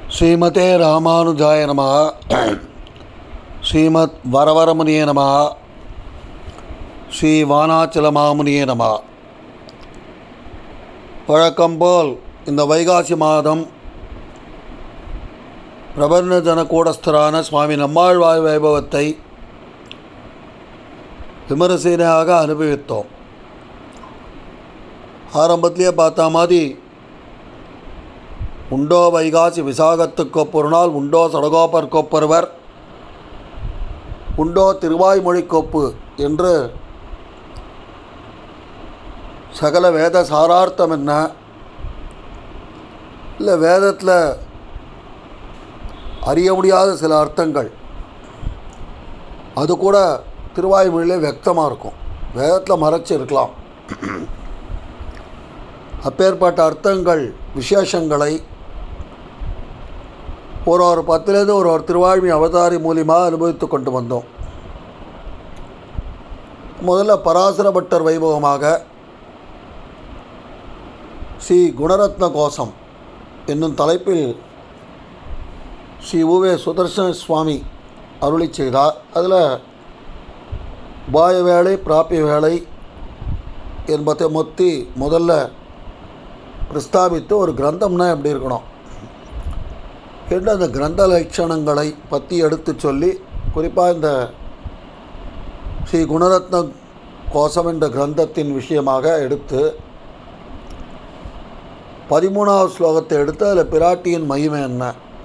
ஸ்ரீமதே ராமானுஜாய நம ஸ்ரீமத் வரவரமுனியே நம ஸ்ரீ வானாச்சல மாமுனியே நம வழக்கம்போல் இந்த வைகாசி மாதம் பிரபஞ்சன கூடஸ்தரான சுவாமி நம்மாழ்வாய் வைபவத்தை விமரிசையாக அனுபவித்தோம் ஆரம்பத்திலேயே பார்த்தா மாதிரி உண்டோ வைகாசி விசாகத்துக்கொப்பொரு நாள் உண்டோ சடகோப்பர்க்கொப்பொருவர் உண்டோ திருவாய்மொழிக்கொப்பு என்று சகல வேத சாரார்த்தம் என்ன இல்லை வேதத்தில் அறிய முடியாத சில அர்த்தங்கள் அது கூட திருவாய்மொழியிலே व्यक्தமாக இருக்கும் வேதத்தில் மறைச்சி இருக்கலாம் அப்பேற்பட்ட அர்த்தங்கள் விசேஷங்களை ஒரு ஒரு பத்துலேருந்து ஒரு ஒரு திருவாழ்மி அவதாரி மூலியமாக அனுபவித்து கொண்டு வந்தோம் முதல்ல பராசர பட்டர் வைபவமாக ஸ்ரீ குணரத்ன கோஷம் என்னும் தலைப்பில் ஸ்ரீ உவே சுதர்சன சுவாமி அருளி செய்தார் அதில் உபாய வேலை பிராப்பிய வேலை என்பதை மொத்தி முதல்ல பிரஸ்தாபித்து ஒரு கிரந்தம்னா எப்படி இருக்கணும் என்று அந்த கிரந்த லட்சணங்களை பற்றி எடுத்து சொல்லி குறிப்பாக இந்த ஸ்ரீ குணரத்ன கோஷம் என்ற கிரந்தத்தின் விஷயமாக எடுத்து பதிமூணாவது ஸ்லோகத்தை எடுத்து அதில் பிராட்டியின் மகிமை என்ன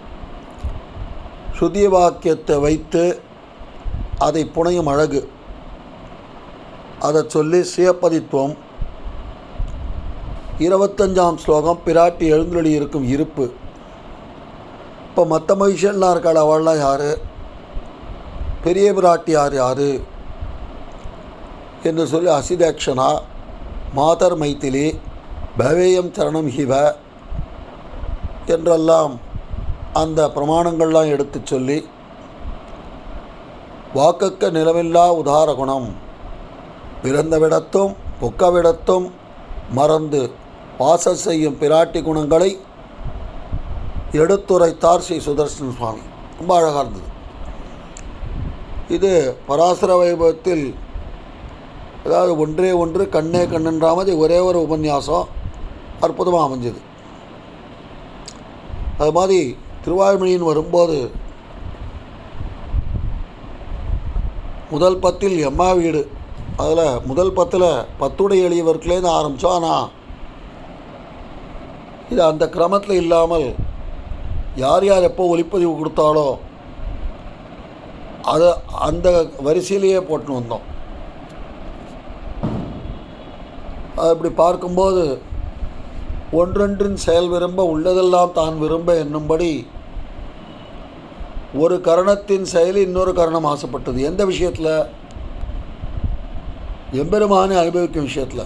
சுதி வாக்கியத்தை வைத்து அதை புனையும் அழகு அதை சொல்லி சுயப்பதித்துவம் இருபத்தஞ்சாம் ஸ்லோகம் பிராட்டி எழுந்தொழி இருக்கும் இருப்பு இப்போ மற்ற மகிஷன்லாம் இருக்காள் அவள்லாம் யார் பெரிய பிராட்டி யார் யார் என்று சொல்லி அசிதேக்ஷனா மாதர் மைத்திலி பவேயம் சரணம் ஹிவ என்றெல்லாம் அந்த பிரமாணங்கள்லாம் எடுத்து சொல்லி வாக்குக்க நிலமில்லா உதார குணம் பிறந்தவிடத்தும் பொக்கவிடத்தும் மறந்து பாச செய்யும் பிராட்டி குணங்களை எடுத்துரைத்தார் ஸ்ரீ சுதர்சன சுவாமி ரொம்ப அழகாக இருந்தது இது பராசர வைபவத்தில் அதாவது ஒன்றே ஒன்று கண்ணே கண்ணன்ற மாதிரி ஒரே ஒரு உபன்யாசம் அற்புதமாக அமைஞ்சது அது மாதிரி திருவாய்மொழியின் வரும்போது முதல் பத்தில் எம்மா வீடு அதில் முதல் பத்தில் பத்துடைய எளியவர்களேருந்து ஆரம்பித்தோம் ஆனால் இது அந்த கிரமத்தில் இல்லாமல் யார் யார் எப்போ ஒளிப்பதிவு கொடுத்தாலோ அதை அந்த வரிசையிலேயே போட்டுன்னு வந்தோம் அது இப்படி பார்க்கும்போது ஒன்றொன்றின் செயல் விரும்ப உள்ளதெல்லாம் தான் விரும்ப என்னும்படி ஒரு கரணத்தின் செயல் இன்னொரு கரணம் ஆசைப்பட்டது எந்த விஷயத்தில் எம்பெருமானை அனுபவிக்கும் விஷயத்தில்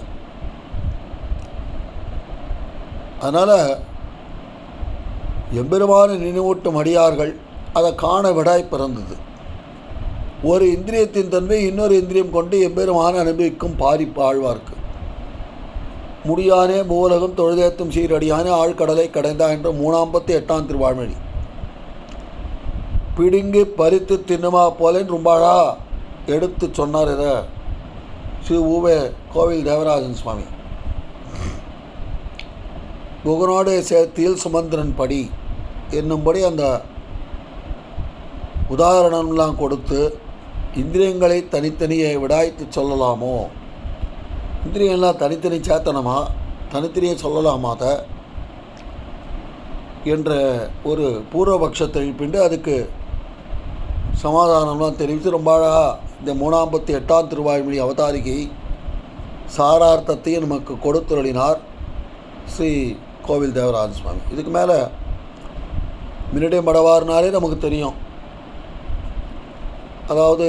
அதனால் எம்பெருமானை நினைவூட்டும் அடியார்கள் அதை காண விடாய் பிறந்தது ஒரு இந்திரியத்தின் தன்மை இன்னொரு இந்திரியம் கொண்டு எம்பெருமானை அனுபவிக்கும் பாரிப்பு ஆழ்வார்க்கு முடியானே மூலகம் தொழுதேத்தும் சீரடியானே ஆழ்கடலை கடைந்தா என்ற மூணாம்பத்தி எட்டாம் திருவாழ்மொழி பிடுங்கி பறித்து தின்னுமா போலேன்னு ரொம்பாழா எடுத்து சொன்னார் இதை ஸ்ரீ ஊவே கோவில் தேவராஜன் சுவாமி குகனோடு சேர்த்தியில் சுமந்திரன் படி என்னும்படி அந்த உதாரணம்லாம் கொடுத்து இந்திரியங்களை தனித்தனியை விடாய்த்து சொல்லலாமோ இந்திரியெல்லாம் தனித்தனி சேத்தனமா தனித்தனியே சொல்லலாமா அதை என்ற ஒரு பூர்வபக்ஷத்தை எழுப்பிண்டு அதுக்கு சமாதானம்லாம் தெரிவித்து ரொம்ப அழகாக இந்த மூணாம்பத்தி எட்டாம் திருவாய்மொழி அவதாரிகை சாரார்த்தத்தையும் நமக்கு கொடுத்துருளினார் ஸ்ரீ கோவில் தேவராஜ சுவாமி இதுக்கு மேலே மின்னடை மடவார்னாலே நமக்கு தெரியும் அதாவது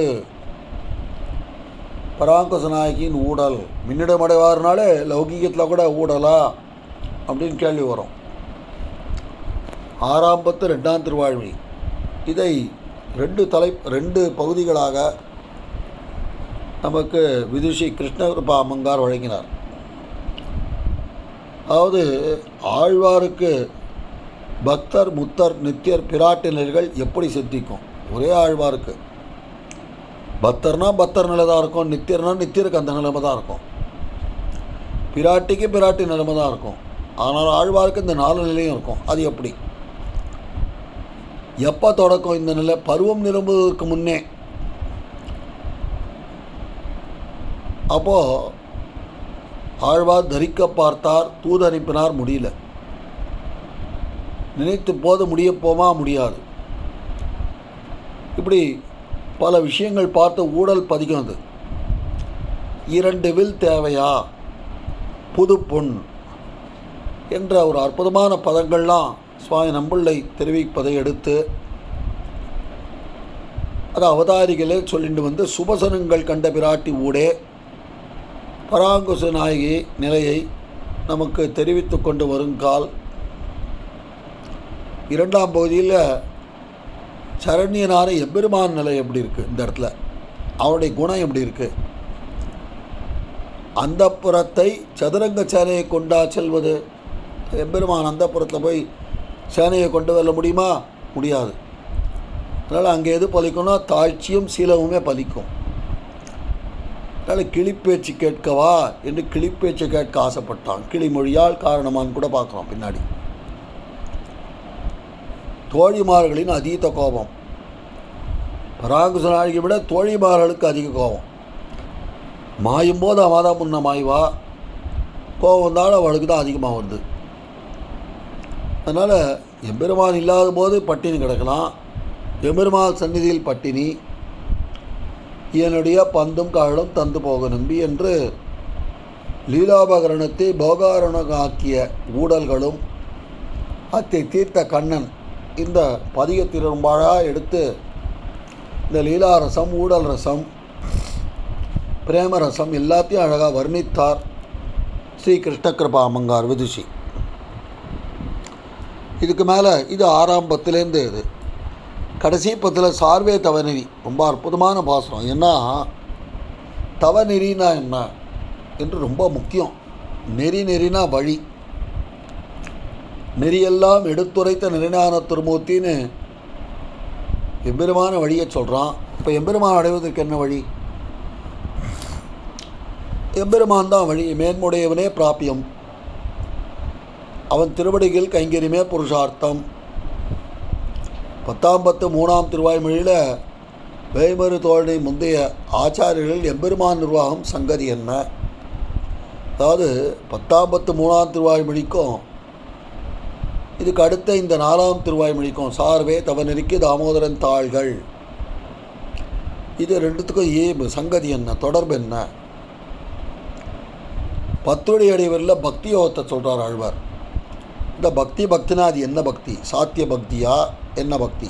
பராங்குச நாயகியின் ஊடல் மின்னிடம் அடைவார்னாலே லௌகீகத்தில் கூட ஊடலா அப்படின்னு கேள்வி வரும் ஆறாம் பத்து ரெண்டாம் திருவாழ்மொழி இதை ரெண்டு தலை ரெண்டு பகுதிகளாக நமக்கு விதுஷி கிருஷ்ணகிருப்பா அம்மங்கார் வழங்கினார் அதாவது ஆழ்வாருக்கு பக்தர் முத்தர் நித்தியர் பிராட்டினர்கள் எப்படி சித்திக்கும் ஒரே ஆழ்வாருக்கு பக்தர்னா பக்தர் நிலை தான் இருக்கும் நித்தியர்னா நித்தியருக்கு அந்த நிலைமை தான் இருக்கும் பிராட்டிக்கு பிராட்டி நிலைமை தான் இருக்கும் ஆனால் ஆழ்வாருக்கு இந்த நாலு நிலையும் இருக்கும் அது எப்படி எப்போ தொடக்கம் இந்த நிலை பருவம் நிரம்புவதற்கு முன்னே அப்போது ஆழ்வார் தரிக்க பார்த்தார் தூது அனுப்பினார் முடியல நினைத்து போது முடிய போமா முடியாது இப்படி பல விஷயங்கள் பார்த்து ஊழல் பதிக்கும் அது இரண்டு வில் தேவையா புது பொன் என்ற ஒரு அற்புதமான பதங்கள்லாம் சுவாமி நம்பிள்ளை தெரிவிப்பதை எடுத்து அது அவதாரிகளே சொல்லிட்டு வந்து சுபசனங்கள் கண்ட பிராட்டி ஊடே பராங்குச நாயகி நிலையை நமக்கு தெரிவித்து கொண்டு வருங்கால் இரண்டாம் பகுதியில் சரண்யனான எம்பெருமான் நிலை எப்படி இருக்குது இந்த இடத்துல அவருடைய குணம் எப்படி இருக்குது அந்த புறத்தை சதுரங்க சேனையை கொண்டா செல்வது எம்பெருமான் அந்த புறத்தில் போய் சேனையை கொண்டு வரல முடியுமா முடியாது அதனால் அங்கே எது பலிக்கும்னா தாழ்ச்சியும் சீலமுமே பலிக்கும் அதனால் கிளிப்பேச்சு கேட்கவா என்று கிளிப்பேச்சு கேட்க ஆசைப்பட்டான் கிளிமொழியால் காரணமான்னு கூட பார்க்குறோம் பின்னாடி தோழிமார்களின் அதீத கோபம் பராங்குசனாளியை விட தோழிமார்களுக்கு அதிக கோபம் மாயும் போது அவள் தான் முன்ன மாய்வா கோபம் வந்தாலும் அவளுக்கு தான் அதிகமாக வருது அதனால் எம்பெருமான் இல்லாத போது பட்டினி கிடக்கலாம் எம்பெருமான் சந்நிதியில் பட்டினி என்னுடைய பந்தும் காலும் தந்து போக நம்பி என்று லீலாபகரணத்தை போகாரணமாக்கிய ஊடல்களும் அத்தை தீர்த்த கண்ணன் இந்த பதிக திரும்பாழாக எடுத்து இந்த லீலாரசம் ஊடல் ரசம் பிரேமரசம் எல்லாத்தையும் அழகாக வர்ணித்தார் ஸ்ரீ கிருஷ்ண கிருபா அம்மங்கார் விதுஷி இதுக்கு மேலே இது ஆறாம் பத்துலேருந்து இது கடைசி பத்தில் சார்வே தவநெறி ரொம்ப அற்புதமான பாசனம் ஏன்னா தவநெறினா என்ன என்று ரொம்ப முக்கியம் நெறி நெறினா வழி நெறியெல்லாம் எடுத்துரைத்த நெறிஞான திருமூர்த்தின்னு எம்பெருமான வழியை சொல்கிறான் இப்போ எம்பெருமான் அடைவதற்கு என்ன வழி எம்பெருமான் தான் வழி மேன்முடையவனே பிராப்பியம் அவன் திருவடிகள் கைங்கரிமே புருஷார்த்தம் பத்தாம் பத்து மூணாம் திருவாய்மொழியில் வேய்மறு தோழனை முந்தைய ஆச்சாரியர்கள் எம்பெருமான் நிர்வாகம் சங்கதி என்ன அதாவது பத்தாம் பத்து மூணாம் திருவாய்மொழிக்கும் இதுக்கு அடுத்த இந்த நாலாம் திருவாய்மொழிக்கும் சார்வே தவநெறிக்கு தாமோதரன் தாள்கள் இது ரெண்டுத்துக்கும் ஏ சங்கதி என்ன தொடர்பு என்ன பத்துடைய அடைவரில் பக்தி யோகத்தை சொல்கிறார் ஆழ்வார் இந்த பக்தி பக்தினா அது என்ன பக்தி சாத்திய பக்தியா என்ன பக்தி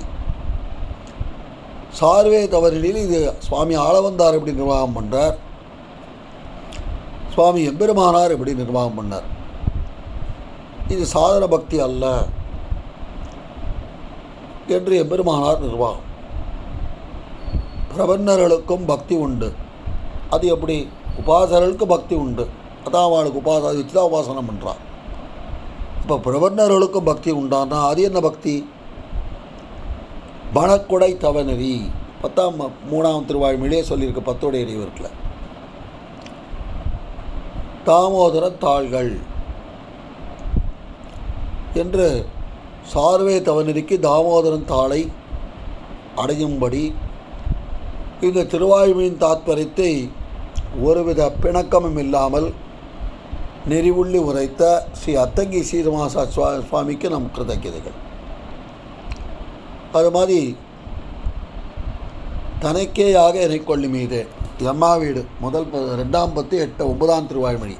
சார்வே தவறினில் இது சுவாமி ஆளவந்தார் எப்படி நிர்வாகம் பண்ணுறார் சுவாமி எம்பெருமானார் எப்படி நிர்வாகம் பண்ணார் இது சாதன பக்தி அல்ல என்று எம்பெருமானார் நிர்வாகம் பிரபன்னர்களுக்கும் பக்தி உண்டு அது எப்படி உபாசகர்களுக்கு பக்தி உண்டு அதான் அவளுக்கு உபாச வச்சு தான் உபாசனம் பண்ணுறான் இப்போ பிரபன்னர்களுக்கும் பக்தி உண்டானா அது என்ன பக்தி வனக்குடை தவநெறி பத்தாம் மூணாம் திருவாய்மொழியே சொல்லியிருக்கு பத்தோடைய இறைவர்கில் தாமோதர தாள்கள் என்று சார்வே தவநெறிக்கு தாமோதரன் தாளை அடையும்படி இந்த திருவாய்மையின் தாத்பரியத்தை ஒருவித பிணக்கமும் இல்லாமல் நெறிவுள்ளி உரைத்த ஸ்ரீ அத்தங்கி சீரமாசா சுவா சுவாமிக்கு நம் கிருதজ্ঞதைகள் அது மாதிரி தனக்கேயாக என்னை கொள்ளி மீது எம்மா வீடு முதல் ப ரெண்டாம் பத்து எட்டு ஒன்பதாம் திருவாய்மொழி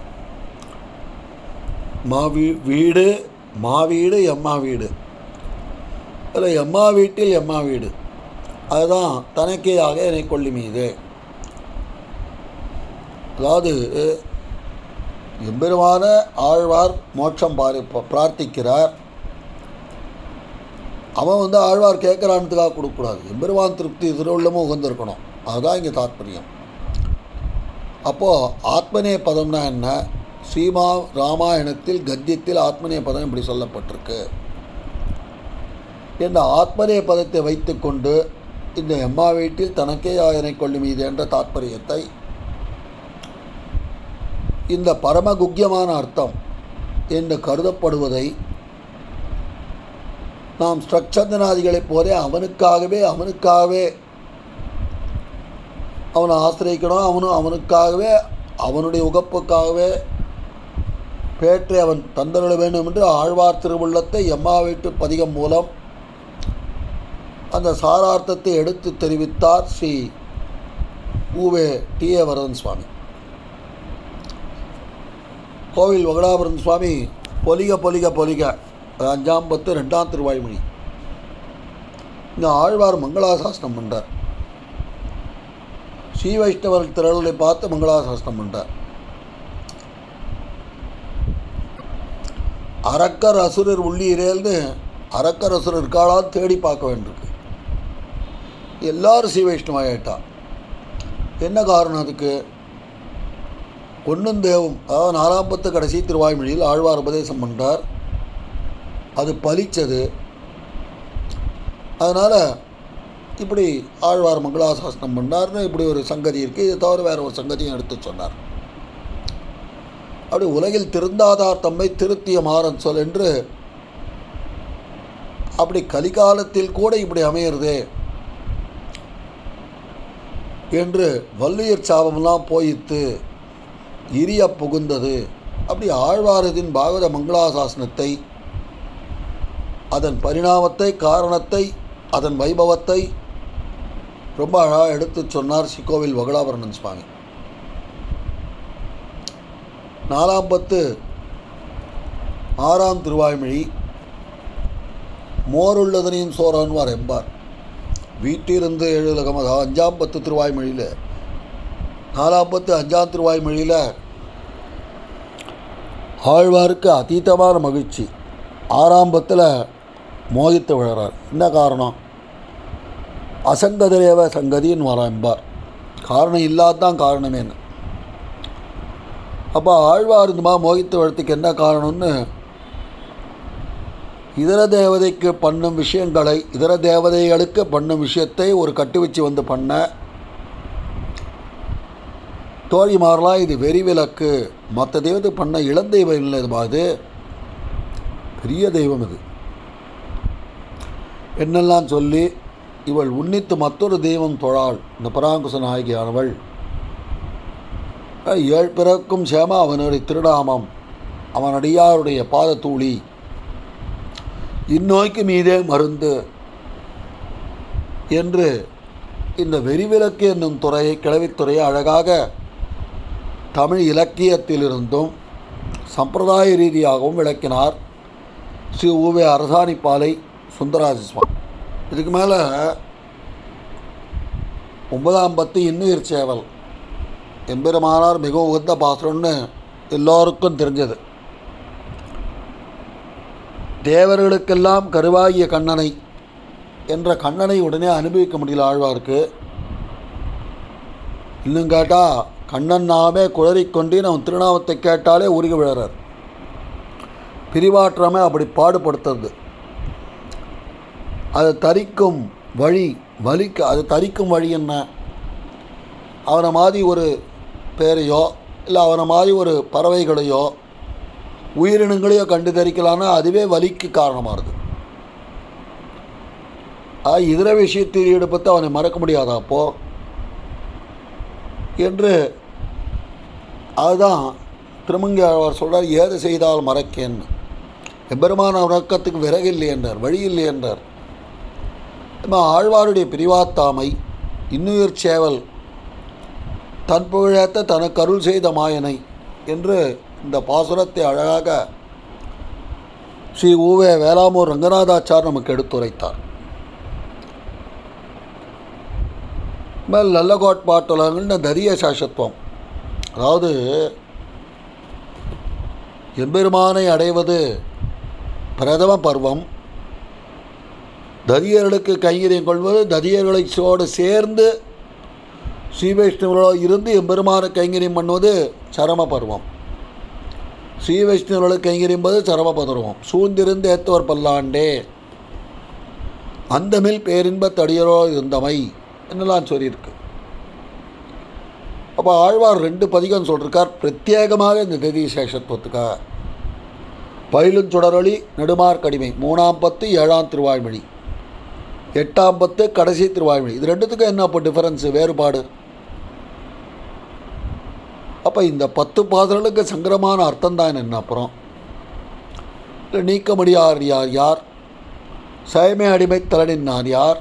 மாவீ வீடு மாவீடு எம்மா வீடு அதில் எம்மா வீட்டில் எம்மா வீடு அதுதான் தனக்கேயாக என்னை கொள்ளி மீது அதாவது எம்பெருமான ஆழ்வார் மோட்சம் பாரி பிரார்த்திக்கிறார் அவன் வந்து ஆழ்வார் கேட்குறான்றதுக்காக கொடுக்கக்கூடாது எம்பெருமான் திருப்தி திருவுள்ளமும் உகந்திருக்கணும் அதுதான் இங்கே தாத்பரியம் அப்போது ஆத்மநே பதம்னா என்ன ஸ்ரீமா ராமாயணத்தில் கத்தியத்தில் ஆத்மநே பதம் இப்படி சொல்லப்பட்டிருக்கு என்ற ஆத்மனே பதத்தை வைத்துக்கொண்டு இந்த எம்மா வீட்டில் தனக்கே ஆயனை கொள்ளும் இது என்ற தாற்பயத்தை இந்த பரமகுக்கியமான அர்த்தம் என்று கருதப்படுவதை நாம் ஸ்ட்ரக்சந்தனாதிகளைப் போலே அவனுக்காகவே அவனுக்காகவே அவனை ஆசிரியக்கணும் அவனும் அவனுக்காகவே அவனுடைய உகப்புக்காகவே பேற்றை அவன் தந்தருள வேண்டும் என்று ஆழ்வார் திருவுள்ளத்தை எம்மா வீட்டு பதிகம் மூலம் அந்த சாரார்த்தத்தை எடுத்து தெரிவித்தார் ஸ்ரீ ஊவே டி ஏ வரதன் சுவாமி கோவில் வகடாபுரன் சுவாமி பொலிக பொலிக பொலிக அது அஞ்சாம் பத்து ரெண்டாம் திருவாய்மொழி இந்த ஆழ்வார் மங்களாசாசனம் பண்ணுறார் ஸ்ரீ வைஷ்ணவர் திரளை பார்த்து மங்களாசாசனம் பண்ணுறார் அரக்கர் அசுரர் உள்ளீரேல்னு அரக்கர் அசுரர் இருக்காளா தேடி பார்க்க வேண்டியிருக்கு எல்லாரும் ஸ்ரீ வைஷ்ணவாயிட்டா என்ன காரணம் அதுக்கு பொன்னும் தேவும் அதாவது நாலாம் பத்து கடைசி திருவாய்மொழியில் ஆழ்வார் உபதேசம் பண்ணுறார் அது பலிச்சது அதனால் இப்படி ஆழ்வார் மங்களாசாசனம் பண்ணார்னு இப்படி ஒரு சங்கதி இருக்குது இதை தவிர வேறு ஒரு சங்கதியும் எடுத்து சொன்னார் அப்படி உலகில் திருந்தாதார் தம்மை திருத்திய மாறன் சொல் என்று அப்படி கலிகாலத்தில் கூட இப்படி அமையிறதே என்று வள்ளியர் சாபமெல்லாம் போயித்து இரிய புகுந்தது அப்படி ஆழ்வாரதின் பாகவத மங்களாசாசனத்தை அதன் பரிணாமத்தை காரணத்தை அதன் வைபவத்தை ரொம்ப அழகாக எடுத்து சொன்னார் சிக்கோவில் வகலாபரணன் சுவாமி நாலாம் பத்து ஆறாம் திருவாய்மொழி மோருள்ளதனையும் சோரன்வார் எம்பார் வீட்டிலிருந்து எழுலகம் அதாவது அஞ்சாம் பத்து திருவாய்மொழியில் நாலாம் பத்து அஞ்சாம் திருவாய்மொழியில் ஆழ்வாருக்கு அதீதமான மகிழ்ச்சி ஆறாம் பத்தில் மோகித்து விழுறார் என்ன காரணம் அசங்கதரேவ சங்கதின்னு வரான் என்பார் காரணம் இல்லாதான் காரணமேன்னு அப்போ ஆழ்வார் இந்த மாதிரி மோகித்து விழத்துக்கு என்ன காரணம்னு இதர தேவதைக்கு பண்ணும் விஷயங்களை இதர தேவதைகளுக்கு பண்ணும் விஷயத்தை ஒரு கட்டு வச்சு வந்து பண்ண தோழிமாரெலாம் இது வெறி விளக்கு மற்ற தெய்வத்தை பண்ண இளந்தெய்வம் இல்லை இது அது பெரிய தெய்வம் இது என்னெல்லாம் சொல்லி இவள் உன்னித்து மற்றொரு தெய்வம் தொழாள் இந்த பராங்குச நாயகியானவள் ஏழ் பிறக்கும் சேம அவனுடைய திருநாமம் அவனடியாருடைய பாதத்தூளி இந்நோய்க்கு மீதே மருந்து என்று இந்த வெறிவிலக்கு என்னும் துறையை கிளவித்துறையை அழகாக தமிழ் இலக்கியத்திலிருந்தும் சம்பிரதாய ரீதியாகவும் விளக்கினார் ஸ்ரீ ஊவே அரசாணிப்பாலை சுந்தராஜ சுவாமி இதுக்கு மேலே ஒன்பதாம் பத்து இன்னுயிர் சேவல் எம்பெருமானார் மிகவும் உகந்த பாசுரம்னு எல்லோருக்கும் தெரிஞ்சது தேவர்களுக்கெல்லாம் கருவாகிய கண்ணனை என்ற கண்ணனை உடனே அனுபவிக்க முடியல ஆழ்வார்க்கு இன்னும் கேட்டால் கண்ணன் நாமே குளறிக்கொண்டு அவன் திருநாமத்தை கேட்டாலே உருகி விழறார் பிரிவாற்றாமல் அப்படி பாடுபடுத்துறது அதை தரிக்கும் வழி வலிக்கு அது தரிக்கும் வழி என்ன அவனை மாதிரி ஒரு பேரையோ இல்லை அவனை மாதிரி ஒரு பறவைகளையோ உயிரினங்களையோ கண்டு தரிக்கலான்னா அதுவே வலிக்கு காரணமாகுது ஆ இதர விஷயத்தில் ஈடுபட்டு அவனை மறக்க முடியாதா அப்போ என்று அதுதான் திருமங்கி ஆழ்வார் சொல்கிறார் ஏது செய்தால் மறக்கேன்னு எம்பெருமான உறக்கத்துக்கு விறகில்லை என்றார் வழி இல்லை என்றார் நம்ம ஆழ்வாருடைய பிரிவாத்தாமை இன்னுயிர் சேவல் தன் புகழேத்த தனக்கு அருள் செய்த மாயனை என்று இந்த பாசுரத்தை அழகாக ஸ்ரீ ஊவே வேளாமூர் ரங்கநாதாச்சார் நமக்கு எடுத்துரைத்தார் மேல் நல்ல கோட்பாட்டுலகங்கள்னு தரிய சாசத்துவம் அதாவது எம்பெருமானை அடைவது பிரதம பருவம் ததியர்களுக்கு கைங்கரியம் கொள்வது ததியர்களோடு சேர்ந்து ஸ்ரீ வைஷ்ணவர்களோ இருந்து எம்பெருமான கைங்கரியம் பண்ணுவது சரம பருவம் ஸ்ரீ வைஷ்ணவர்களுக்கு கைங்கரியம் என்பது சரம பருவம் சூழ்ந்திருந்து ஏத்தவர் பல்லாண்டே அந்தமில் பேரின்ப தடியரோ இருந்தமை என்னெல்லாம் சொல்லியிருக்கு அப்போ ஆழ்வார் ரெண்டு பதிகம் சொல்லியிருக்கார் பிரத்யேகமாக இந்த திதி சேஷத்துவத்துக்காக பயிலும் சுடரொளி நெடுமார் கடிமை மூணாம் பத்து ஏழாம் திருவாய்மொழி எட்டாம் பத்து கடைசி திருவாய்மொழி இது ரெண்டுத்துக்கும் என்ன இப்போ டிஃபரன்ஸு வேறுபாடு அப்போ இந்த பத்து பாதங்களுக்கு சங்கரமான அர்த்தம் தான் என்ன அப்புறம் இல்லை நீக்கமடியார் யார் யார் சயமே அடிமை தலனின்னார் யார்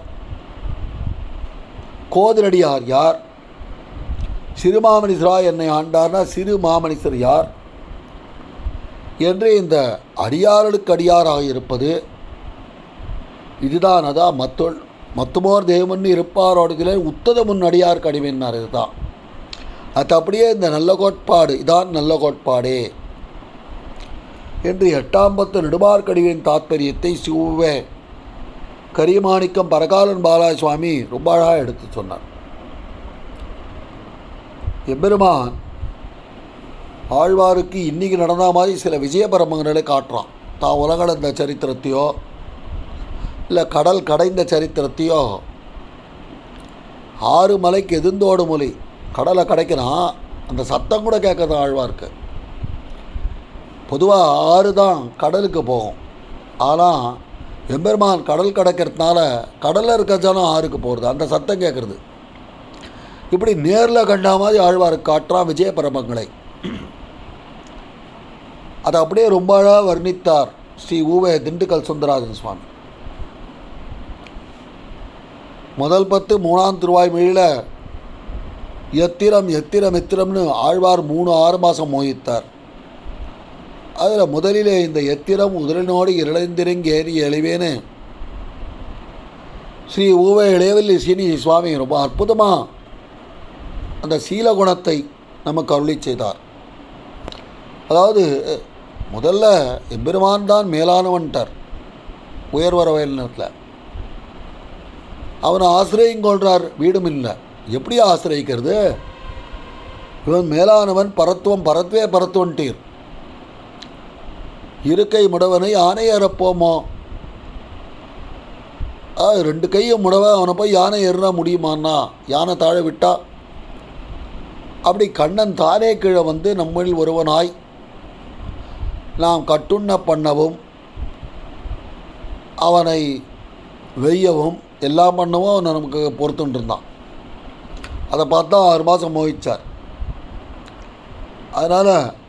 கோதிரடியார் யார் சிறுமாமனிசரா என்னை ஆண்டார்னா சிறு மாமனிசர் யார் என்று இந்த அடியார்களுக்கு அடியாராக இருப்பது இதுதான் அதான் மத்தொள் மத்துமோர் தேவன் இருப்பாரோடுகளே உத்தத முன் அடியார் கடிமைன்னார் இதுதான் அது அப்படியே இந்த நல்ல கோட்பாடு இதான் நல்ல கோட்பாடே என்று எட்டாம் பத்து நெடுமார்க்கடிவின் தாத்பரியத்தை சிவவே கரியமாணிக்கம் பரகாலன் பாலாஜி சுவாமி ரொம்ப அழகாக எடுத்து சொன்னார் எம்பெருமான் ஆழ்வாருக்கு இன்றைக்கி நடந்த மாதிரி சில விஜயபரமங்களை காட்டுறான் தான் உலகளந்த சரித்திரத்தையோ இல்லை கடல் கடைந்த சரித்திரத்தையோ ஆறு மலைக்கு எதிர்ந்தோடு மொழி கடலை கடைக்கிறான் அந்த சத்தம் கூட கேட்குறது ஆழ்வாருக்கு பொதுவாக ஆறு தான் கடலுக்கு போகும் ஆனால் எம்பெருமான் கடல் கடக்கிறதுனால கடலில் இருக்க ஜனம் ஆறுக்கு போகிறது அந்த சத்தம் கேட்குறது இப்படி நேரில் கண்ட மாதிரி ஆழ்வாருக்கு காட்டுறான் விஜயபரமங்களை அதை அப்படியே ரொம்ப அழகாக வர்ணித்தார் ஸ்ரீ ஊவே திண்டுக்கல் சுந்தராஜன் சுவாமி முதல் பத்து மூணாம் திருவாய்மொழியில் எத்திரம் எத்திரம் எத்திரம்னு ஆழ்வார் மூணு ஆறு மாதம் மோகித்தார் அதில் முதலிலே இந்த எத்திரம் உதலினோடு இழந்திருங்கேறி எழிவேன்னு ஸ்ரீ ஊவே இளையவல்லி சீனி சுவாமி ரொம்ப அற்புதமாக அந்த சீலகுணத்தை நமக்கு அருளி செய்தார் அதாவது முதல்ல எம்பெருமான் தான் மேலானவன்ட்டார் உயர்வர வயலினத்தில் அவனை ஆசிரியங்கொள்றார் வீடும் இல்லை எப்படி ஆசிரியக்கிறது இவன் மேலானவன் பரத்துவம் பரத்வே பரத்துவன்டீர் இருக்கை முடவனை யானை ஏறப்போமோ ஆ ரெண்டு கையும் முடவ அவனை போய் யானை ஏறினா முடியுமான்னா யானை தாழ விட்டா அப்படி கண்ணன் தானே கீழே வந்து நம்மில் ஒருவனாய் நாம் கட்டுண்ண பண்ணவும் அவனை வெய்யவும் எல்லாம் பண்ணவும் அவனை நமக்கு பொறுத்துட்டு இருந்தான் அதை பார்த்தா ஆறு மாதம் மோகிச்சார் அதனால்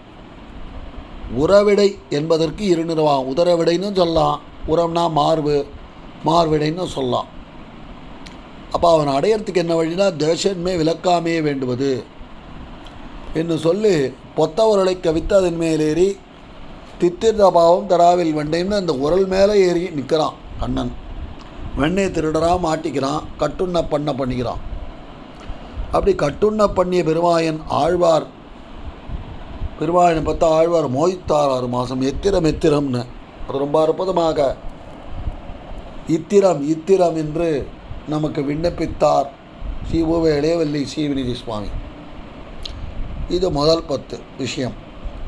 உறவிடை என்பதற்கு இரு நிறுவம் உதரவிடைன்னு சொல்லலாம் உரம்னா மார்பு மார்விடைன்னு சொல்லலாம் அப்போ அவன் அடையறதுக்கு என்ன வழினா தேசன்மே விளக்காமே வேண்டுவது என்று சொல்லி பொத்தவர்களை கவித்து அதன் மேலேறி தித்திர்த பாவம் தடாவில் வெண்டைன்னு அந்த உரல் மேலே ஏறி நிற்கிறான் கண்ணன் வெண்ணெய் திருடராக மாட்டிக்கிறான் கட்டுண்ண பண்ண பண்ணிக்கிறான் அப்படி கட்டுண்ண பண்ணிய பெருமாயன் ஆழ்வார் பெருமாயனை பார்த்தா ஆழ்வார் மோய்த்தார் ஆறு மாதம் எத்திரம் எத்திரம்னு அது ரொம்ப அற்புதமாக இத்திரம் இத்திரம் என்று நமக்கு விண்ணப்பித்தார் ஸ்ரீ ஓவே இளையவல்லி ஸ்ரீவினிதி சுவாமி இது முதல் பத்து விஷயம்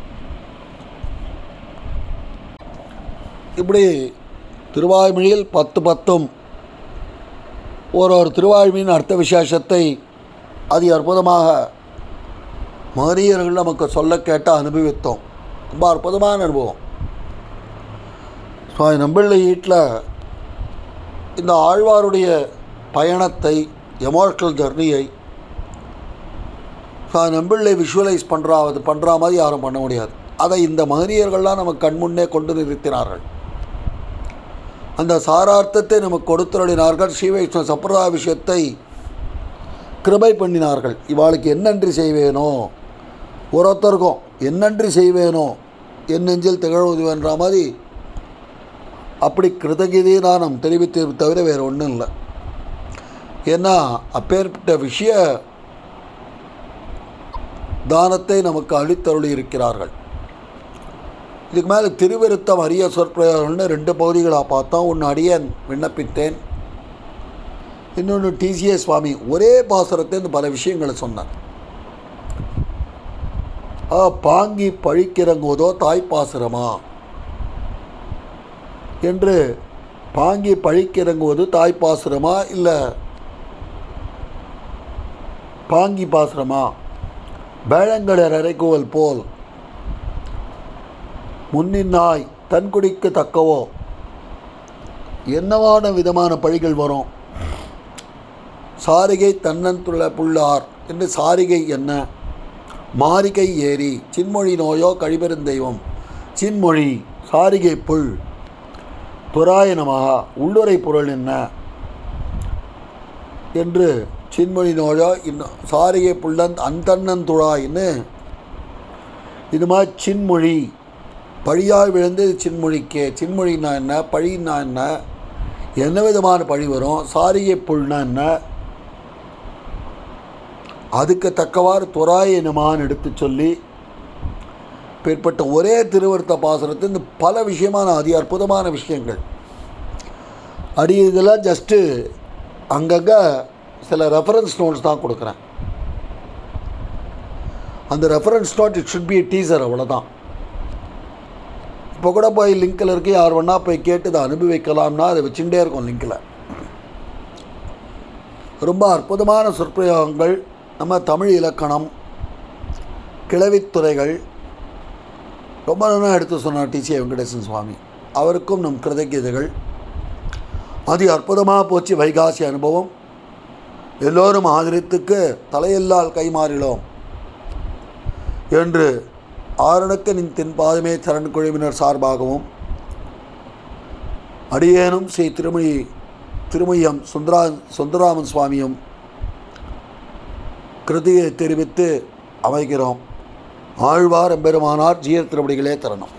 இப்படி திருவாய்மொழியில் பத்து பத்தும் ஒரு ஒரு திருவாய்மொழியின் அர்த்த விசேஷத்தை அதி அற்புதமாக மகனீயர்கள் நமக்கு சொல்ல கேட்ட அனுபவித்தோம் ரொம்ப அற்புதமான அனுபவம் சுவாமி நம்பிள்ளை வீட்டில் இந்த ஆழ்வாருடைய பயணத்தை எமோஷனல் ஜர்னியை சுவாமி நம்பிள்ளை விஷுவலைஸ் பண்ணுறா அது பண்ணுற மாதிரி யாரும் பண்ண முடியாது அதை இந்த மகனியர்கள்லாம் நமக்கு கண்முன்னே கொண்டு நிறுத்தினார்கள் அந்த சாரார்த்தத்தை நமக்கு கொடுத்துருளினார்கள் ஸ்ரீ வைஷ்ணவ சம்பிரதாய விஷயத்தை கிருபை பண்ணினார்கள் இவாளுக்கு என்னன்றி செய்வேனோ ஒருத்தருக்கும் என்னன்றி செய்வேனோ என் நெஞ்சில் திகழ்வதுவென்ற மாதிரி அப்படி கிருதகிதியை நாம் தெரிவித்து தவிர வேறு ஒன்றும் இல்லை ஏன்னா அப்பேற்பட்ட விஷய தானத்தை நமக்கு அளித்தருளி இருக்கிறார்கள் இதுக்கு மேலே திருவிருத்தம் அரிய சொற்பிரயோகம்னு ரெண்டு பகுதிகளாக பார்த்தோம் ஒன்று அடியன் விண்ணப்பித்தேன் இன்னொன்று டிசிஎஸ் சுவாமி ஒரே பாசுரத்தை பல விஷயங்களை சொன்னார் ஆ பாங்கி பழிக்கிறங்குவதோ தாய்ப்பாசுரமா என்று பாங்கி பழிக்கிறங்குவது தாய்ப்பாசுரமா இல்லை பாங்கி பாசுரமா வேளங்களர் அரைக்குவல் போல் முன்னின் நாய் தன் குடிக்கு தக்கவோ என்னவான விதமான பழிகள் வரும் சாரிகை தன்னந்துள்ள புள்ளார் என்று சாரிகை என்ன மாரிகை ஏரி சின்மொழி நோயோ கழிபெருந்தெய்வம் சின்மொழி சாரிகை புல் துராயனமாக உள்ளுரை பொருள் என்ன என்று சின்மொழி நோயோ இன்னும் சாரிகை புள்ளன் அந்தன்னந்துழாயின்னு இது மாதிரி சின்மொழி பழியால் விழுந்து சின்மொழிக்கே சின்மொழின்னா என்ன பழின்னா என்ன என்ன விதமான பழி வரும் சாரிகை புல்னா என்ன அதுக்கு தக்கவாறு துராயனமான்னு எடுத்து சொல்லி பிற்பட்ட ஒரே திருவருத்த பாசனத்து இந்த பல விஷயமான அதி அற்புதமான விஷயங்கள் அடி இதெல்லாம் ஜஸ்ட்டு அங்கங்கே சில ரெஃபரன்ஸ் நோட்ஸ் தான் கொடுக்குறேன் அந்த reference note it should be teaser அவ்வளோதான் இப்போ கூட போய் லிங்கில் இருக்கு யார் வேணா போய் கேட்டு இதை அனுபவிக்கலாம்னா அதை வச்சுட்டே இருக்கும் லிங்கில் ரொம்ப அற்புதமான சொற்பிரயோகங்கள் நம்ம தமிழ் இலக்கணம் கிளவித்துறைகள் ரொம்ப நல்லா எடுத்து சொன்னார் டிசி வெங்கடேசன் சுவாமி அவருக்கும் நம் கிருதகீதைகள் அதி அற்புதமாக போச்சு வைகாசி அனுபவம் எல்லோரும் ஆதரித்துக்கு தலையெல்லால் கைமாறினோம் என்று ஆரணக்க நின் தென்பாதமே சரண் குழுவினர் சார்பாகவும் அடியேனும் ஸ்ரீ திருமொழி திருமொய்யம் சுந்தரா சுந்தராமன் சுவாமியும் கிருதியை தெரிவித்து அமைகிறோம் ஆழ்வார் எம்பெருமானார் ஜீயர் திருப்படிகளே தரணும்